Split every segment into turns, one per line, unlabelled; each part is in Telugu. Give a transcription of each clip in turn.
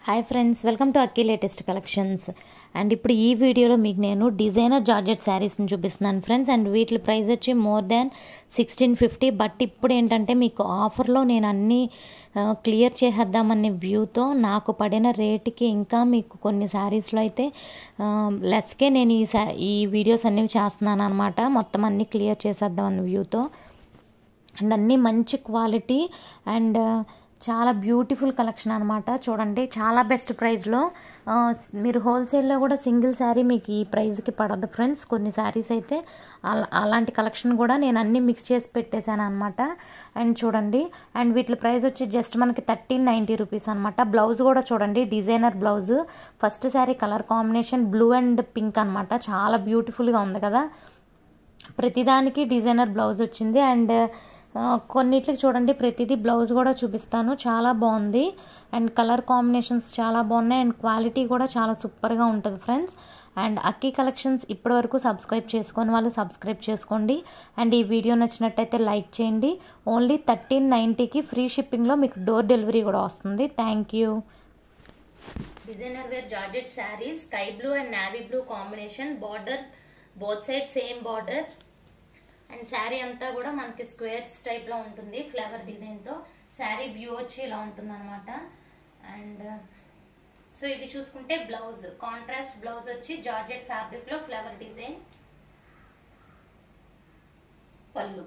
hi friends welcome to Akki latest collections and ఇప్పుడు ఈ వీడియోలో మీకు నేను డిజైనర్ జార్జెట్ శారీస్ని చూపిస్తున్నాను ఫ్రెండ్స్ అండ్ వీటి ప్రైస్ వచ్చి more than sixteen fifty but ఇప్పుడు ఏంటంటే మీకు ఆఫర్లో నేను అన్నీ క్లియర్ చేసేద్దామనే వ్యూతో నాకు పడిన రేటుకి ఇంకా మీకు కొన్ని శారీస్లో అయితే లెస్కే నేను ఈ శా ఈ వీడియోస్ అన్నీ చేస్తున్నాను అనమాట మొత్తం అన్నీ క్లియర్ చేసేద్దాం అన్న వ్యూతో అండ్ అన్నీ మంచి క్వాలిటీ అండ్ చాలా బ్యూటిఫుల్ కలెక్షన్ అనమాట చూడండి చాలా బెస్ట్ ప్రైస్లో మీరు హోల్సేల్లో కూడా సింగిల్ శారీ మీకు ఈ ప్రైస్కి పడదు ఫ్రెండ్స్ కొన్ని శారీస్ అయితే అలా అలాంటి కలెక్షన్ కూడా నేను అన్నీ మిక్స్ చేసి పెట్టేశాను అనమాట అండ్ చూడండి అండ్ వీటి ప్రైస్ వచ్చి జస్ట్ మనకి థర్టీన్ నైంటీ రూపీస్ అనమాట బ్లౌజ్ కూడా చూడండి designer blouse first sari colour combination blue and pink అనమాట చాలా బ్యూటిఫుల్గా ఉంది కదా ప్రతిదానికి డిజైనర్ బ్లౌజ్ వచ్చింది అండ్ కొన్నిటికి చూడండి ప్రతిదీ బ్లౌజ్ కూడా చూపిస్తాను చాలా బాగుంది అండ్ కలర్ కాంబినేషన్స్ చాలా బాగున్నాయి అండ్ క్వాలిటీ కూడా చాలా సూపర్గా ఉంటుంది ఫ్రెండ్స్ అండ్ అక్కీ కలెక్షన్స్ ఇప్పటివరకు సబ్స్క్రైబ్ చేసుకొని వాళ్ళు సబ్స్క్రైబ్ చేసుకోండి అండ్ ఈ వీడియో నచ్చినట్టయితే లైక్ చేయండి ఓన్లీ థర్టీన్ నైంటీకి ఫ్రీ షిప్పింగ్లో మీకు డోర్ డెలివరీ కూడా వస్తుంది thank you designer wear georgette sari sky blue and navy blue combination border both side same border and sari అంతా కూడా మనకి స్క్వేర్స్ టైప్లో ఉంటుంది ఫ్లవర్ డిజైన్తో శారీ వ్యూ వచ్చి ఇలా ఉంటుంది అనమాట అండ్ సో ఇది చూసుకుంటే బ్లౌజ్ కాంట్రాస్ట్ బ్లౌజ్ వచ్చి జార్జెట్ ఫ్యాబ్రిక్లో flower design pallu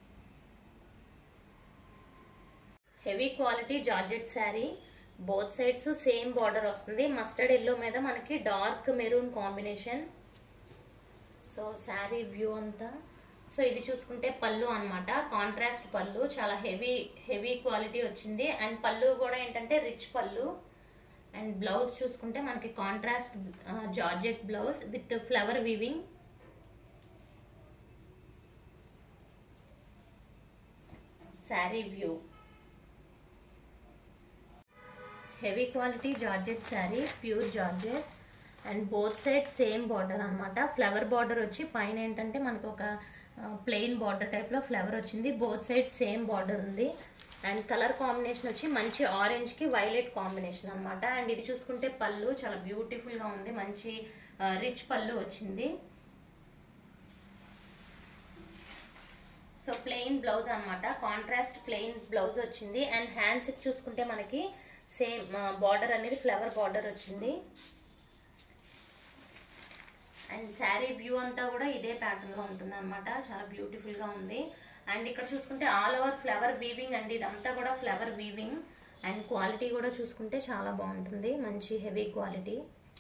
heavy quality georgette sari both sides same border వస్తుంది మస్టర్డ్ ఎల్లో మీద మనకి dark maroon combination so sari view అంతా సో ఇది చూసుకుంటే పళ్ళు అనమాట కాంట్రాస్ట్ పళ్ళు చాలా హెవీ హెవీ క్వాలిటీ వచ్చింది అండ్ పళ్ళు కూడా ఏంటంటే రిచ్ పళ్ళు అండ్ బ్లౌజ్ చూసుకుంటే మనకి contrast georgette blouse with flower weaving sari view heavy quality georgette sari pure georgette and both side same border అనమాట ఫ్లవర్ బార్డర్ వచ్చి పైన ఏంటంటే మనకు ఒక ప్లెయిన్ బార్డర్ టైప్లో ఫ్లవర్ వచ్చింది బోత్ సైడ్ సేమ్ బార్డర్ ఉంది అండ్ కలర్ కాంబినేషన్ వచ్చి మంచి ఆరెంజ్కి వైలెట్ కాంబినేషన్ అనమాట అండ్ ఇది చూసుకుంటే పళ్ళు చాలా బ్యూటిఫుల్గా ఉంది మంచి రిచ్ పళ్ళు వచ్చింది సో ప్లెయిన్ బ్లౌజ్ అనమాట కాంట్రాస్ట్ ప్లెయిన్ బ్లౌజ్ వచ్చింది అండ్ హ్యాండ్స్ చూసుకుంటే మనకి సేమ్ బార్డర్ అనేది ఫ్లవర్ బార్డర్ వచ్చింది అండ్ శారీ వ్యూ అంతా కూడా ఇదే ప్యాటర్న్లో ఉంటుంది అనమాట చాలా బ్యూటిఫుల్గా ఉంది అండ్ ఇక్కడ చూసుకుంటే ఆల్ ఓవర్ ఫ్లవర్ వీవింగ్ అండి ఇదంతా కూడా ఫ్లవర్ వీవింగ్ అండ్ క్వాలిటీ కూడా చూసుకుంటే చాలా బాగుంటుంది మంచి heavy quality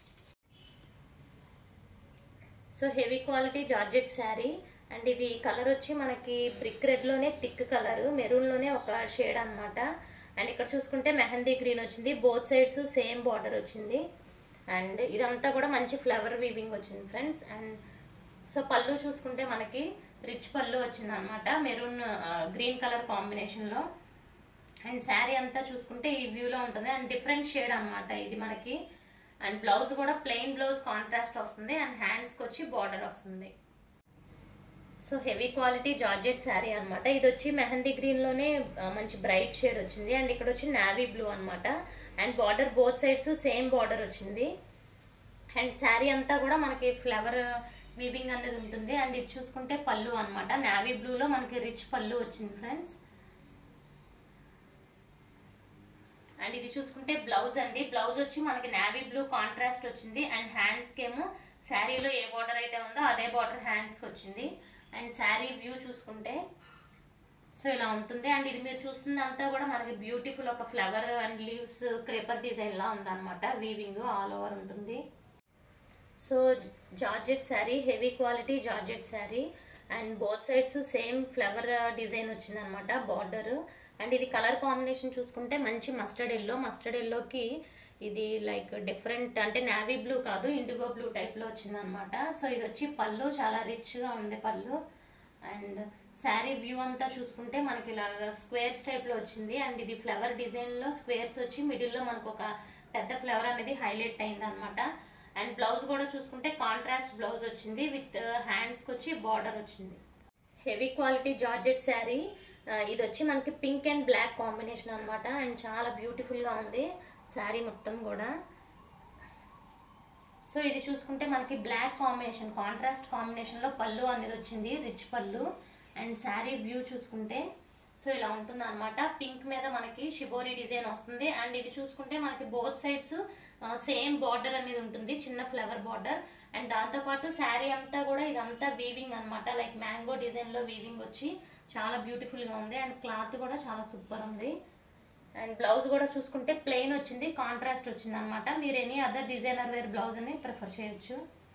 so heavy quality georgette sari and ఇది కలర్ వచ్చి మనకి బ్రిక్ రెడ్లోనే థిక్ కలర్ మెరూన్లోనే ఒక షేడ్ అనమాట అండ్ ఇక్కడ చూసుకుంటే మెహందీ గ్రీన్ వచ్చింది బోత్ సైడ్స్ సేమ్ బార్డర్ వచ్చింది అండ్ ఇదంతా కూడా మంచి ఫ్లవర్ వీవింగ్ వచ్చింది ఫ్రెండ్స్ అండ్ సో పళ్ళు చూసుకుంటే మనకి రిచ్ పళ్ళు వచ్చింది అనమాట మెరూన్ గ్రీన్ కలర్ కాంబినేషన్లో అండ్ శారీ అంతా చూసుకుంటే ఈ వ్యూలో ఉంటుంది అండ్ డిఫరెంట్ షేడ్ అనమాట ఇది మనకి అండ్ బ్లౌజ్ కూడా ప్లెయిన్ బ్లౌజ్ కాంట్రాస్ట్ వస్తుంది అండ్ హ్యాండ్స్కి వచ్చి బార్డర్ వస్తుంది so heavy quality georgette sari అనమాట ఇది వచ్చి మెహందీ గ్రీన్లోనే మంచి బ్రైట్ షేడ్ వచ్చింది అండ్ ఇక్కడ వచ్చి నావీ బ్లూ అనమాట and border both sides same border వచ్చింది అండ్ శారీ అంతా కూడా మనకి ఫ్లవర్ వీవింగ్ అనేది ఉంటుంది అండ్ ఇది చూసుకుంటే పళ్ళు అనమాట నావీ బ్లూలో మనకి రిచ్ పళ్ళు వచ్చింది ఫ్రెండ్స్ అండ్ ఇది చూసుకుంటే బ్లౌజ్ అండి బ్లౌజ్ వచ్చి మనకి నావీ బ్లూ కాంట్రాస్ట్ వచ్చింది అండ్ హ్యాండ్స్కి ఏమో శారీలో ఏ బార్డర్ అయితే ఉందో అదే బార్డర్ హ్యాండ్స్కి వచ్చింది అండ్ శారీ వ్యూ చూసుకుంటే సో ఇలా ఉంటుంది అండ్ ఇది మీరు చూస్తుందంతా కూడా మనకి బ్యూటిఫుల్ ఒక flower and leaves creeper design లా ఉందన్నమాట వీవింగ్ ఆల్ ఓవర్ ఉంటుంది so georgette sari heavy quality georgette sari and both sides same flower design వచ్చిందనమాట బార్డర్ అండ్ ఇది కలర్ కాంబినేషన్ చూసుకుంటే మంచి మస్టర్డ్ ఎల్లో మస్టర్డ్ ఎల్లోకి ఇది లైక్ డిఫరెంట్ అంటే నావీ బ్లూ కాదు ఇండిగో బ్లూ టైప్లో వచ్చిందనమాట సో ఇది వచ్చి పళ్ళు చాలా రిచ్గా ఉంది పళ్ళు అండ్ శారీ వ్యూ అంతా చూసుకుంటే మనకి ఇలా స్క్వేర్స్ టైప్లో వచ్చింది అండ్ ఇది ఫ్లవర్ డిజైన్లో స్క్వేర్స్ వచ్చి మిడిల్లో మనకు ఒక పెద్ద ఫ్లవర్ అనేది హైలైట్ అయింది అనమాట అండ్ బ్లౌజ్ కూడా చూసుకుంటే కాంట్రాస్ట్ బ్లౌజ్ వచ్చింది విత్ హ్యాండ్స్కి వచ్చి బార్డర్ వచ్చింది హెవీ క్వాలిటీ జార్జెట్ శారీ ఇది వచ్చి మనకి పింక్ అండ్ బ్లాక్ కాంబినేషన్ అనమాట అండ్ చాలా బ్యూటిఫుల్గా ఉంది శారీ మొత్తం కూడా సో ఇది చూసుకుంటే మనకి బ్లాక్ కాంబినేషన్ కాంట్రాస్ట్ కాంబినేషన్లో పళ్ళు అనేది వచ్చింది rich pallu and sari view చూసుకుంటే సో ఇలా ఉంటుంది అనమాట పింక్ మీద మనకి షిబోరి డిజైన్ వస్తుంది అండ్ ఇది చూసుకుంటే మనకి బోత్ సైడ్స్ సేమ్ బార్డర్ అనేది ఉంటుంది చిన్న ఫ్లవర్ బార్డర్ అండ్ దాంతోపాటు శారీ అంతా కూడా ఇదంతా వీవింగ్ అనమాట లైక్ మ్యాంగో డిజైన్లో వీవింగ్ వచ్చి చాలా బ్యూటిఫుల్గా ఉంది అండ్ క్లాత్ కూడా చాలా సూపర్ ఉంది అండ్ బ్లౌజ్ కూడా చూసుకుంటే ప్లెయిన్ వచ్చింది కాంట్రాస్ట్ వచ్చింది అనమాట మీరు any other designer wear blouse అని ప్రిఫర్ చేయొచ్చు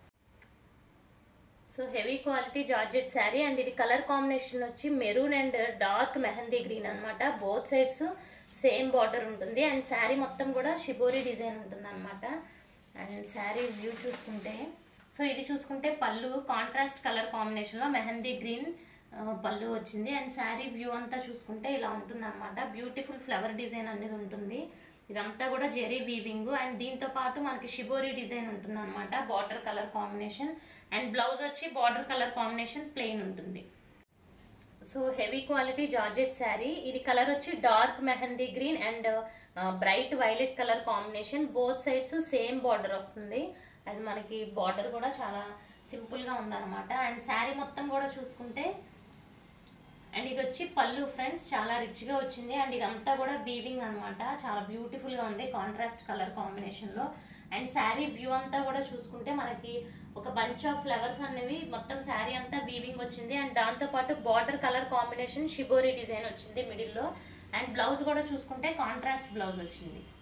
so heavy quality georgette sari and ఇది కలర్ కాంబినేషన్ వచ్చి maroon and dark mehndi green అనమాట బోత్ సైడ్స్ సేమ్ బార్డర్ ఉంటుంది అండ్ శారీ మొత్తం కూడా షిబోరి డిజైన్ ఉంటుంది అనమాట అండ్ శారీ వ్యూ చూసుకుంటే సో ఇది చూసుకుంటే పళ్ళు కాంట్రాస్ట్ కలర్ కాంబినేషన్లో మెహందీ గ్రీన్ పళ్ళు వచ్చింది అండ్ శారీ వ్యూ అంతా చూసుకుంటే ఇలా ఉంటుంది అనమాట బ్యూటిఫుల్ ఫ్లవర్ డిజైన్ అనేది ఉంటుంది ఇదంతా కూడా జెరీ వీవింగ్ అండ్ దీంతో పాటు మనకి షిబోరి డిజైన్ ఉంటుంది అనమాట border colour combination and blouse వచ్చి బార్డర్ కలర్ కాంబినేషన్ ప్లెయిన్ ఉంటుంది so heavy quality georgette sari ఇది కలర్ వచ్చి dark mehndi green and bright violet colour combination both sides same border వస్తుంది అండ్ మనకి బార్డర్ కూడా చాలా సింపుల్గా ఉందన్నమాట అండ్ శారీ మొత్తం కూడా చూసుకుంటే అండ్ ఇది వచ్చి పళ్ళు ఫ్రెండ్స్ చాలా రిచ్గా వచ్చింది అండ్ ఇదంతా కూడా వీవింగ్ అనమాట చాలా బ్యూటిఫుల్గా ఉంది కాంట్రాస్ట్ కలర్ కాంబినేషన్లో అండ్ శారీ వ్యూ అంతా కూడా చూసుకుంటే మనకి ఒక బంచ్ ఆఫ్ ఫ్లవర్స్ అనేవి మొత్తం శారీ అంతా వీవింగ్ వచ్చింది అండ్ దాంతోపాటు border colour combination shibori design వచ్చింది మిడిల్లో అండ్ బ్లౌజ్ కూడా చూసుకుంటే కాంట్రాస్ట్ బ్లౌజ్ వచ్చింది